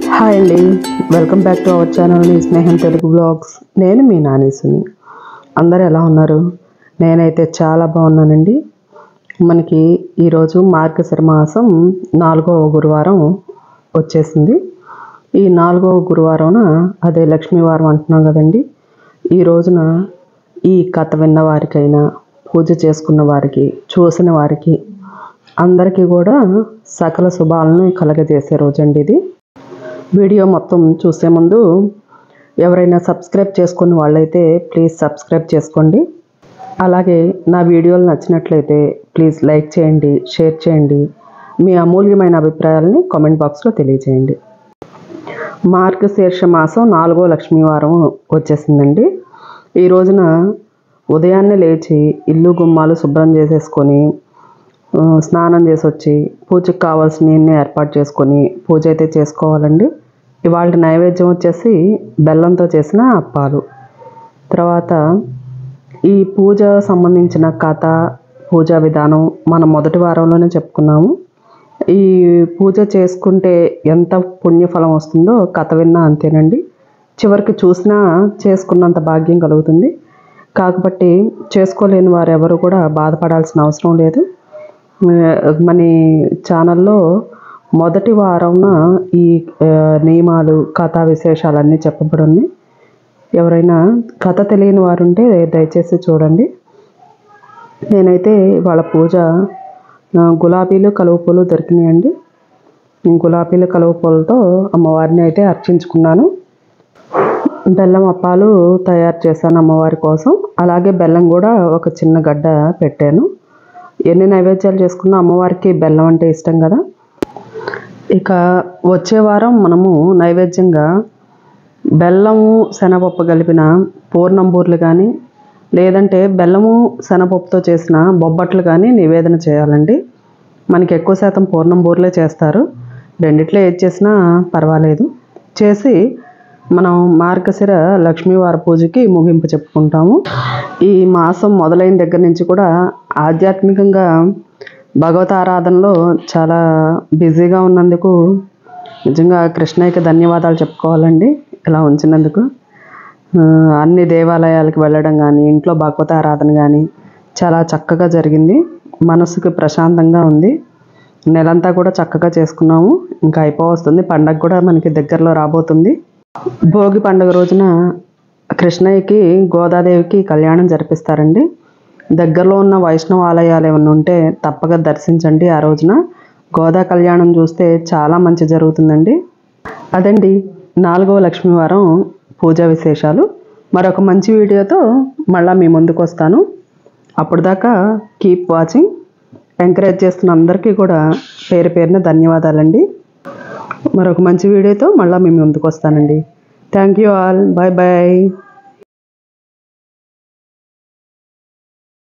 hi అండి welcome back to our channel మీ Sneham Telugu blogs నేను మీ నానేసుని అందరు ఎలా ఉన్నారు నేనైతే చాలా బాగున్నానండి మనకి ఈరోజు మార్గశిర మాసం నాలుగవ గురువారం వచ్చేసింది ఈ నాలుగవ గురువారం అదే లక్ష్మీవారం అంటున్నాం కదండి ఈ రోజున ఈ కథ విన్న వారికైనా పూజ చేసుకున్న వారికి చూసిన వారికి అందరికీ కూడా సకల శుభాలను కలగజేసే రోజండి ఇది వీడియో మొత్తం చూసే ముందు ఎవరైనా సబ్స్క్రైబ్ చేసుకున్న వాళ్ళైతే ప్లీజ్ సబ్స్క్రైబ్ చేసుకోండి అలాగే నా వీడియోలు నచ్చినట్లయితే ప్లీజ్ లైక్ చేయండి షేర్ చేయండి మీ అమూల్యమైన అభిప్రాయాలని కామెంట్ బాక్స్లో తెలియజేయండి మార్గశీర్ష మాసం నాలుగో లక్ష్మీవారం వచ్చేసిందండి ఈ రోజున ఉదయాన్నే లేచి ఇల్లు గుమ్మాలు శుభ్రం చేసేసుకొని ఆ, స్నానం చేసి వచ్చి పూజకి కావాల్సినవన్నీ ఏర్పాటు చేసుకొని పూజ అయితే చేసుకోవాలండి ఇవాళ నైవేద్యం వచ్చేసి బెల్లంతో చేసిన అప్పాలు తర్వాత ఈ పూజ సంబంధించిన కథ పూజా విధానం మనం మొదటి వారంలోనే చెప్పుకున్నాము ఈ పూజ చేసుకుంటే ఎంత పుణ్యఫలం వస్తుందో కథ విన్నా అంతేనండి చివరికి చూసినా చేసుకున్నంత భాగ్యం కలుగుతుంది కాబట్టి చేసుకోలేని వారు ఎవరు కూడా బాధపడాల్సిన అవసరం లేదు మన ఛానల్లో మొదటి వారంన ఈ ఆ, నియమాలు కథా విశేషాలన్నీ చెప్పబడి ఉన్నాయి ఎవరైనా కథ తెలియని వారు ఉంటే దయచేసి చూడండి నేనైతే వాళ్ళ పూజ ఆ, గులాబీలు కలువ పూలు దొరికినాయండి ఈ గులాబీలు కలువ పూలతో అమ్మవారిని అయితే అర్చించుకున్నాను బెల్లం అప్పాలు తయారు చేశాను అమ్మవారి కోసం అలాగే బెల్లం కూడా ఒక చిన్న గడ్డ పెట్టాను ఎన్ని నైవేద్యాలు చేసుకున్నా అమ్మవారికి బెల్లం అంటే ఇష్టం కదా ఇక వచ్చే వారం మనము నైవేద్యంగా బెల్లము శనగపప్పు కలిపిన పూర్ణంబూర్లు కానీ లేదంటే బెల్లము శనగపప్పుతో చేసిన బొబ్బట్లు కానీ నివేదన చేయాలండి మనకి ఎక్కువ శాతం పూర్ణంబూర్లే చేస్తారు రెండిట్లో ఏది చేసినా పర్వాలేదు చేసి మనం మార్గశిర లక్ష్మీవార పూజకి ముగింపు చెప్పుకుంటాము ఈ మాసం మొదలైన దగ్గర నుంచి కూడా ఆధ్యాత్మికంగా భగవత ఆరాధనలో చాలా బిజీగా ఉన్నందుకు నిజంగా కృష్ణయ్యకి ధన్యవాదాలు చెప్పుకోవాలండి ఇలా ఉంచినందుకు ఆ, అన్ని దేవాలయాలకు వెళ్ళడం కానీ ఇంట్లో భగవత ఆరాధన కానీ చాలా చక్కగా జరిగింది మనసుకి ప్రశాంతంగా ఉంది నెలంతా కూడా చక్కగా చేసుకున్నాము ఇంకా అయిపోవస్తుంది పండగ కూడా మనకి దగ్గరలో రాబోతుంది భోగి పండుగ రోజున కృష్ణయ్యకి గోదాదేవికి కళ్యాణం జరిపిస్తారండి దగ్గరలో ఉన్న వైష్ణవ ఆలయాలు ఏమైనా ఉంటే తప్పక దర్శించండి ఆ రోజున గోదా కళ్యాణం చూస్తే చాలా మంచి జరుగుతుందండి అదండి నాలుగవ లక్ష్మీవారం పూజా విశేషాలు మరొక మంచి వీడియోతో మళ్ళీ మీ ముందుకు వస్తాను అప్పుడు దాకా కీప్ వాచింగ్ ఎంకరేజ్ చేస్తున్న అందరికీ కూడా పేరు పేరున ధన్యవాదాలండి మరొక మంచి వీడియోతో మళ్ళీ మీ ముందుకు వస్తానండి thank you all bye bye